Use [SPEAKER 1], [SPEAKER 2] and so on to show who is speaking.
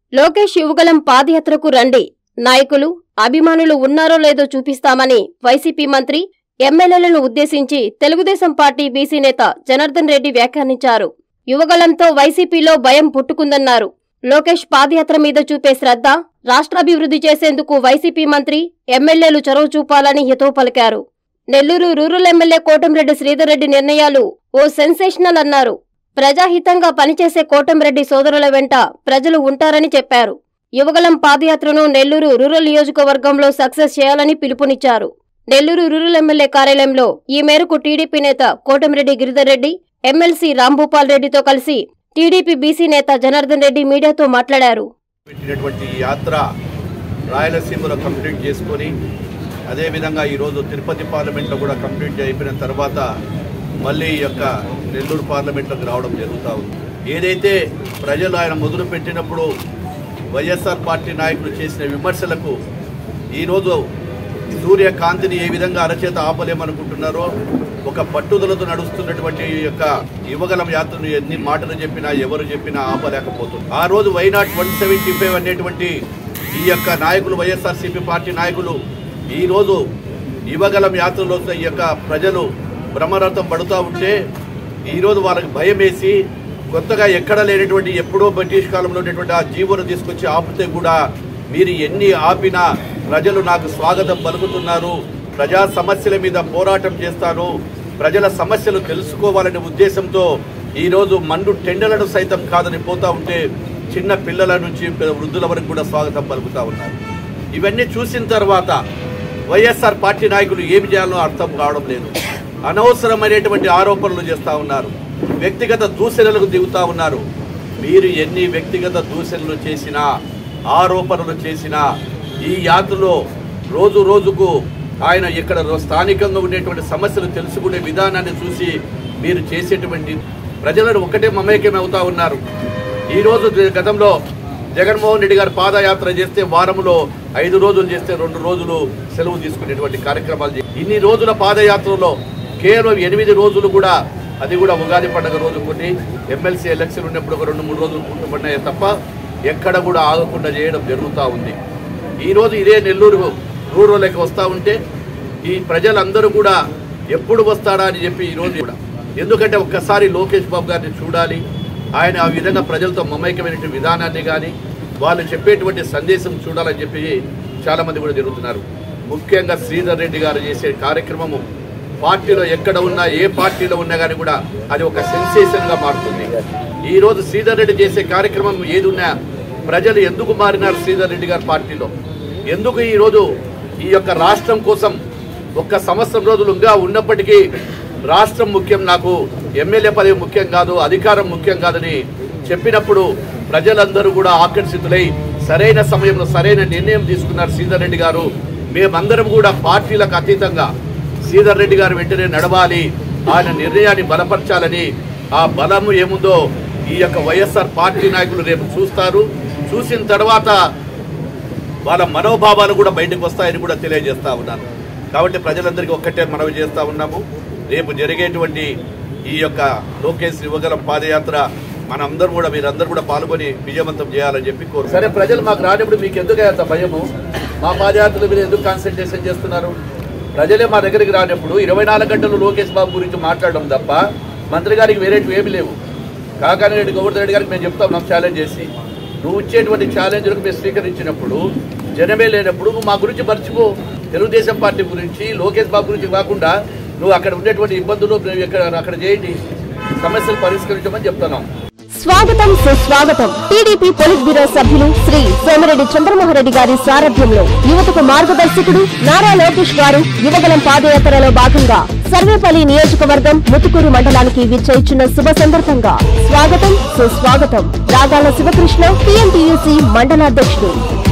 [SPEAKER 1] లోకేష్ యువగలం పాదయాత్రకు రండి నాయకులు అభిమానులు ఉన్నారో లేదో చూపిస్తామని వైసీపీ మంత్రి ఎమ్మెల్యేలను ఉద్దేశించి తెలుగుదేశం పార్టీ బీసీ నేత జనార్దన్ రెడ్డి వ్యాఖ్యానించారు యువగలంతో వైసీపీలో భయం పుట్టుకుందన్నారు లోకేష్ పాదయాత్ర మీద చూపే శ్రద్ధ రాష్ట్రాభివృద్ధి చేసేందుకు వైసీపీ మంత్రి ఎమ్మెల్యేలు చొరవ చూపాలని హితవు పలికారు నెల్లూరు రూరల్ ఎమ్మెల్యే కోటంరెడ్డి శ్రీధర్ రెడ్డి నిర్ణయాలు ఓ సెన్సేషనల్ అన్నారు ప్రజాహితంగా పనిచేసే కోటంరెడ్డి సోదరుల వెంట ప్రజలు ఉంటారని చెప్పారు యువగలం పాదయాత్రను నెల్లూరు రూరల్ నియోజకవర్గంలో సక్సెస్ చేయాలని పిలుపునిచ్చారు నెల్లూరు రూరల్ ఎమ్మెల్యే కార్యాలయంలో ఈ మేరకు టీడీపీ నేత కోటంరెడ్డి గిరిధర్ రెడ్డి ఎమ్మెల్సీ రాంభూపాల్ రెడ్డితో కలిసి టీడీపీ బీసీ నేత జనార్దన్ రెడ్డి మీడియాతో మాట్లాడారు
[SPEAKER 2] పెట్టినటువంటి ఈ యాత్ర రాయలసీమలో కంప్లీట్ చేసుకొని అదేవిధంగా ఈరోజు తిరుపతి పార్లమెంట్లో కూడా కంప్లీట్ అయిపోయిన తర్వాత మళ్ళీ ఈ యొక్క నెల్లూరు పార్లమెంట్లోకి రావడం జరుగుతూ ఉంది ఏదైతే ప్రజలు ఆయన మొదలు పెట్టినప్పుడు వైఎస్ఆర్ పార్టీ నాయకులు చేసిన విమర్శలకు ఈరోజు సూర్యకాంతిని ఏ విధంగా అరచేత ఆపలేమనుకుంటున్నారో ఒక పట్టుదలతో నడుస్తున్నటువంటి ఈ యొక్క యువగలం యాత్రను ఎన్ని మాటలు చెప్పినా ఎవరు చెప్పినా ఆపలేకపోతుంది ఆ రోజు వైనాట్ వన్ సెవెంటీ ఫైవ్ అనేటువంటి ఈ యొక్క నాయకులు వైఎస్ఆర్సీపీ పార్టీ నాయకులు ఈ రోజు యువగలం యాత్రలో ఈ యొక్క ప్రజలు బ్రహ్మరథం పడుతూ ఉంటే ఈరోజు వాళ్ళకి భయం వేసి కొత్తగా ఎక్కడ లేనటువంటి ఎప్పుడో బ్రిటిష్ కాలంలో ఉన్నటువంటి ఆ జీవోను తీసుకొచ్చి ఆపితే కూడా మీరు ఎన్ని ఆపినా ప్రజలు నాకు స్వాగతం పలుకుతున్నారు ప్రజా సమస్యల మీద పోరాటం చేస్తాను ప్రజల సమస్యలు తెలుసుకోవాలనే ఉద్దేశంతో ఈరోజు మండు టెండలను సైతం కాదని పోతా ఉంటే చిన్న పిల్లల నుంచి వృద్ధుల వరకు కూడా స్వాగతం పలుకుతా ఉన్నారు ఇవన్నీ చూసిన తర్వాత వైఎస్ఆర్ పార్టీ నాయకులు ఏమి చేయాలో అర్థం కావడం లేదు అనవసరమైనటువంటి ఆరోపణలు చేస్తూ ఉన్నారు వ్యక్తిగత దూషణలకు దిగుతా ఉన్నారు మీరు ఎన్ని వ్యక్తిగత దూషణలు చేసినా ఆరోపణలు చేసినా ఈ యాత్రలో రోజు రోజుకు ఆయన ఇక్కడ స్థానికంగా ఉండేటువంటి సమస్యలు తెలుసుకునే విధానాన్ని చూసి మీరు చేసేటువంటి ప్రజలను ఒకటే మమేకం అవుతా ఉన్నారు ఈ రోజు గతంలో జగన్మోహన్ రెడ్డి గారు పాదయాత్ర చేస్తే వారంలో ఐదు రోజులు చేస్తే రెండు రోజులు సెలవు తీసుకునేటువంటి కార్యక్రమాలు చే- ఇన్ని రోజుల పాదయాత్రలో కేవలం ఎనిమిది రోజులు కూడా అది కూడా ఉగాది పండుగ రోజు కొన్ని ఎమ్మెల్సీ ఎలక్షన్ ఉన్నప్పుడు ఒక రెండు మూడు రోజులు పుట్టుబడినాయి తప్ప ఎక్కడ కూడా ఆగకుండా చేయడం జరుగుతూ ఉంది ఈ రోజు ఇదే నెల్లూరు రూరల్కి వస్తూ ఉంటే ఈ ప్రజలందరూ కూడా ఎప్పుడు వస్తాడా అని చెప్పి ఈ రోజు కూడా ఎందుకంటే ఒక్కసారి లోకేష్ బాబు గారిని చూడాలి ఆయన ఆ విధంగా ప్రజలతో మమైకమైనటువంటి విధానాన్ని కానీ వాళ్ళు చెప్పేటువంటి సందేశం చూడాలని చెప్పి చాలా మంది కూడా జరుగుతున్నారు ముఖ్యంగా శ్రీధర్ రెడ్డి గారు చేసే కార్యక్రమము పార్టీలో ఎక్కడ ఉన్నా ఏ పార్టీలో ఉన్నా కానీ కూడా అది ఒక సెన్సేషన్గా మారుతుంది ఈ రోజు శ్రీధర్ రెడ్డి చేసే కార్యక్రమం ఏది ఉన్నా ప్రజలు ఎందుకు మారినారు శ్రీధర్ రెడ్డి గారి పార్టీలో ఎందుకు ఈ రోజు ఈ యొక్క రాష్ట్రం కోసం ఒక్క సంవత్సరం రోజులుగా ఉన్నప్పటికీ రాష్ట్రం ముఖ్యం నాకు ఎమ్మెల్యే పదవి ముఖ్యం కాదు అధికారం ముఖ్యం కాదని చెప్పినప్పుడు ప్రజలందరూ కూడా ఆకర్షితులై సరైన సమయంలో సరైన నిర్ణయం తీసుకున్నారు శ్రీధర్ రెడ్డి గారు మేమందరం కూడా పార్టీలకు అతీతంగా శ్రీధర్ రెడ్డి గారు వెంటనే నడవాలి ఆయన నిర్ణయాన్ని బలపరచాలని ఆ బలము ఏముందో ఈ యొక్క వైఎస్ఆర్ పార్టీ నాయకులు రేపు చూస్తారు చూసిన తర్వాత వాళ్ళ మనోభావాలు కూడా బయటకు వస్తాయని కూడా తెలియజేస్తా ఉన్నాను కాబట్టి ప్రజలందరికీ ఒక్కటే మనవి చేస్తా ఉన్నాము రేపు జరిగేటువంటి ఈ యొక్క లోకేష్ యువగలం పాదయాత్ర మనందరం కూడా మీరందరూ కూడా పాల్గొని విజయవంతం చేయాలని చెప్పి కోరు సరే ప్రజలు మాకు రానప్పుడు మీకు ఎందుకు అంత భయము మా పాదయాత్రల మీద ఎందుకు కాన్సన్ట్రేషన్ చేస్తున్నారు ప్రజలే మా దగ్గరికి రానప్పుడు ఇరవై నాలుగు గంటలు లోకేష్ బాబు గురించి మాట్లాడడం తప్ప మంత్రి గారికి వేరేటివి ఏమి లేవు కాకాని రెడ్డి గోవర్ధన్ రెడ్డి గారికి మేము చెప్తా ఉన్నాం ఛాలెంజ్ చేసి నువ్వు ఇచ్చేటువంటి ఛాలెంజ్లకు మేము స్వీకరించినప్పుడు జనమే లేనప్పుడు నువ్వు మా గురించి మర్చిపో తెలుగుదేశం పార్టీ గురించి లోకేష్ బాబు గురించి కాకుండా నువ్వు అక్కడ ఉండేటువంటి ఇబ్బందులు నువ్వు ఎక్కడ అక్కడ చేయండి సమస్యలు పరిష్కరించమని చెప్తున్నాం
[SPEAKER 1] స్వాగతం సుస్వాగతం టీడీపీ పొలిట్ బ్యూరో సభ్యులు శ్రీ సోమిరెడ్డి చంద్రమోహన్రెడ్డి గారి సారథ్యంలో యువతకు మార్గదర్శకుడు నారా లోకేష్ గారు యువగలం పాదయాత్రలో భాగంగా సర్వేపల్లి నియోజకవర్గం ముతుకూరు మండలానికి విచ్చేయిచున్న శుభ సందర్భంగా స్వాగతం సుస్వాగతం రాగాల శివకృష్ణ టీఎంటీయూసీ మండలాధ్యక్షుడు